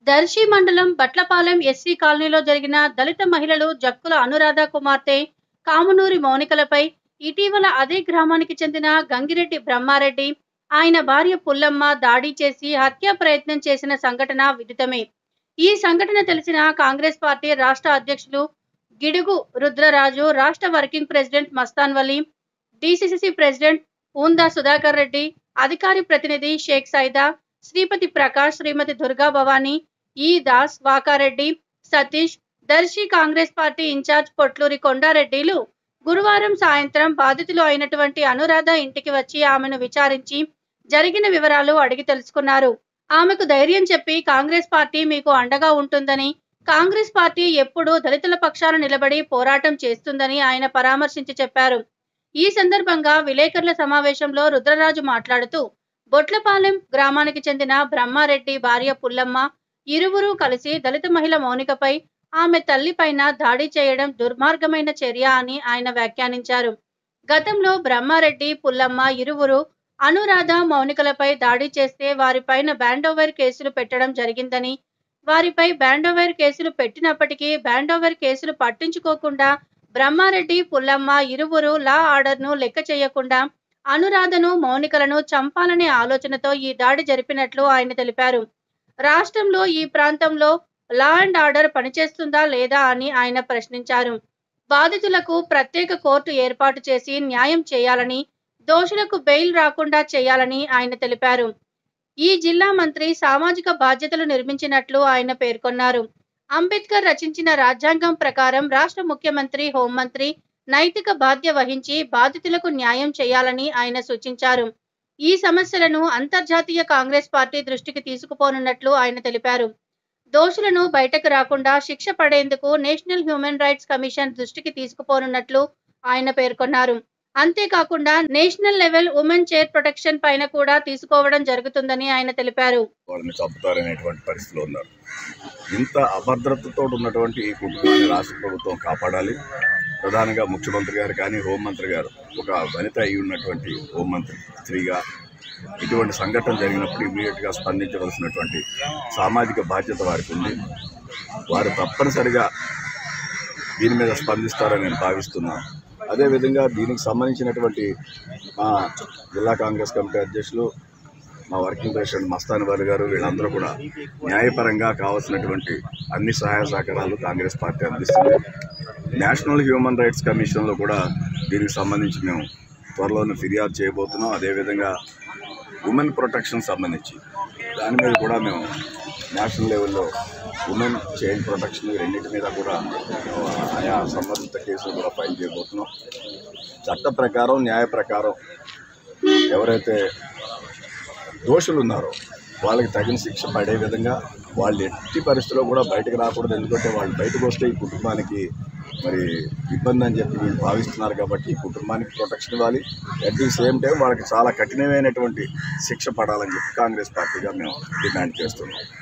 దర్శి మండలం బట్లపాలెం ఎస్సీ కాలనీలో జరిగిన దళిత మహిళలు జక్కుల అనురాధ కుమార్తె కామునూరి మౌనికలపై ఇటీవల అదే గ్రామానికి చెందిన గంగిరెడ్డి బ్రహ్మారెడ్డి ఆయన భార్య పుల్లమ్మ దాడి చేసి హత్యా ప్రయత్నం చేసిన సంఘటన విదితమే ఈ సంఘటన తెలిసిన కాంగ్రెస్ పార్టీ రాష్ట్ర అధ్యక్షులు గిడుగు రుద్రరాజు రాష్ట్ర working president Mastan Vali DCCC president ఊందా సుధాకర్ రెడ్డి అధికారి ప్రతినిధి షేక్ సైదా శ్రీపతి ప్రకాష్ శ్రీమతి దుర్గా భవానీ ఈ దాస్ వాకారెడ్డి సతీష్ దర్శి కాంగ్రెస్ పార్టీ ఇన్ఛార్జ్ పొట్లూరి కొండారెడ్డిలు గురువారం సాయంత్రం బాధితులు అయినటువంటి అనురాధ ఇంటికి వచ్చి ఆమెను విచారించి జరిగిన వివరాలు అడిగి తెలుసుకున్నారు ఆమెకు ధైర్యం చెప్పి కాంగ్రెస్ పార్టీ మీకు అండగా ఉంటుందని కాంగ్రెస్ పార్టీ ఎప్పుడూ దళితుల పక్షాన నిలబడి పోరాటం చేస్తుందని ఆయన పరామర్శించి చెప్పారు ఈ సందర్భంగా విలేకరుల సమావేశంలో రుద్రరాజు మాట్లాడుతూ బొట్లపాలెం గ్రామానికి చెందిన బ్రహ్మారెడ్డి భార్య పుల్లమ్మ ఇరువురు కలిసి దళిత మహిళ మౌనికపై ఆమె తల్లిపైన దాడి చేయడం దుర్మార్గమైన చర్య అని ఆయన వ్యాఖ్యానించారు గతంలో బ్రహ్మారెడ్డి పుల్లమ్మ ఇరువురు అనురాధ మౌనికలపై దాడి చేస్తే వారిపైన బ్యాండోవర్ కేసులు పెట్టడం జరిగిందని వారిపై బ్యాండోవర్ కేసులు పెట్టినప్పటికీ బ్యాండోవర్ కేసులు పట్టించుకోకుండా బ్రహ్మారెడ్డి పుల్లమ్మ ఇరువురు లా ఆర్డర్ను లెక్క చేయకుండా అనురాధను మౌనికలను చంపాలనే ఆలోచనతో ఈ దాడి జరిపినట్లు ఆయన తెలిపారు రాష్ట్రంలో ఈ ప్రాంతంలో లా అండ్ ఆర్డర్ పనిచేస్తుందా లేదా అని ఆయన ప్రశ్నించారు బాధితులకు ప్రత్యేక కోర్టు ఏర్పాటు చేసి న్యాయం చేయాలని దోషులకు బెయిల్ రాకుండా చేయాలని ఆయన తెలిపారు ఈ జిల్లా మంత్రి సామాజిక బాధ్యతలు నిర్మించినట్లు ఆయన పేర్కొన్నారు అంబేద్కర్ రచించిన రాజ్యాంగం ప్రకారం రాష్ట్ర ముఖ్యమంత్రి హోంమంత్రి నైతిక బాధ్య వహించి బాధితులకు న్యాయం చేయాలని ఆయన సూచించారు ఈ సమస్యలను అంతర్జాతీయ కాంగ్రెస్ పార్టీ దృష్టికి తీసుకుపోనున్నట్లు ఆయన తెలిపారు దోషులను బయటకు రాకుండా శిక్ష పడేందుకు నేషనల్ హ్యూమన్ రైట్స్ కమిషన్ దృష్టికి తీసుకుపోనున్నట్లు ఆయన పేర్కొన్నారు అంతేకాకుండా national level women chair protection పైన కూడా తీసుకోవడం జరుగుతుందని ఆయన తెలిపారు వాళ్ళని చంపుతారనేటువంటి పరిస్థితిలో ఉన్నారు ఇంత అభద్రతతో ఉన్నటువంటి ఈ కుటుంబాన్ని రాష్ట్ర ప్రభుత్వం కాపాడాలి ప్రధానంగా ముఖ్యమంత్రి గారు కానీ హోంమంత్రి గారు ఒక వనిత అయి ఉన్నటువంటి హోంమంత్రి స్త్రీగా ఇటువంటి సంఘటన జరిగినప్పుడు ఇమీడియట్గా స్పందించవలసినటువంటి సామాజిక బాధ్యత వారికి ఉంది వారు తప్పనిసరిగా దీని మీద స్పందిస్తారని నేను భావిస్తున్నాను అదేవిధంగా దీనికి సంబంధించినటువంటి మా జిల్లా కాంగ్రెస్ కమిటీ అధ్యక్షులు మా వర్కింగ్ ప్రెసిడెంట్ మస్తాన్ వారి గారు వీళ్ళందరూ కూడా న్యాయపరంగా కావాల్సినటువంటి అన్ని సహాయ సహకారాలు కాంగ్రెస్ పార్టీ అందిస్తుంది నేషనల్ హ్యూమన్ రైట్స్ కమిషన్లో కూడా దీనికి సంబంధించి మేము త్వరలోనే ఫిర్యాదు చేయబోతున్నాం అదేవిధంగా ఉమెన్ ప్రొటెక్షన్ సంబంధించి దాని మీద కూడా మేము నేషనల్ లెవెల్లో ఉమెన్ చైల్డ్ ప్రొటెక్షన్ ఈ రెండింటి మీద కూడా ఆయా సంబంధిత కేసులు కూడా ఫైల్ చేయబోతున్నాం చట్ట ప్రకారం న్యాయ ప్రకారం ఎవరైతే దోషులు ఉన్నారో వాళ్ళకి తగిన శిక్ష పడే విధంగా వాళ్ళు ఎట్టి పరిస్థితుల్లో కూడా బయటకు రాకూడదు ఎందుకంటే వాళ్ళు బయటకు వస్తే ఈ కుటుంబానికి మరి ఇబ్బంది అని చెప్పి వీళ్ళు భావిస్తున్నారు కాబట్టి ఈ కుటుంబానికి ప్రొటెక్షన్ ఇవ్వాలి అట్ ది సేమ్ టైం వాళ్ళకి చాలా కఠినమైనటువంటి శిక్ష పడాలని చెప్పి కాంగ్రెస్ పార్టీగా మేము డిమాండ్ చేస్తున్నాం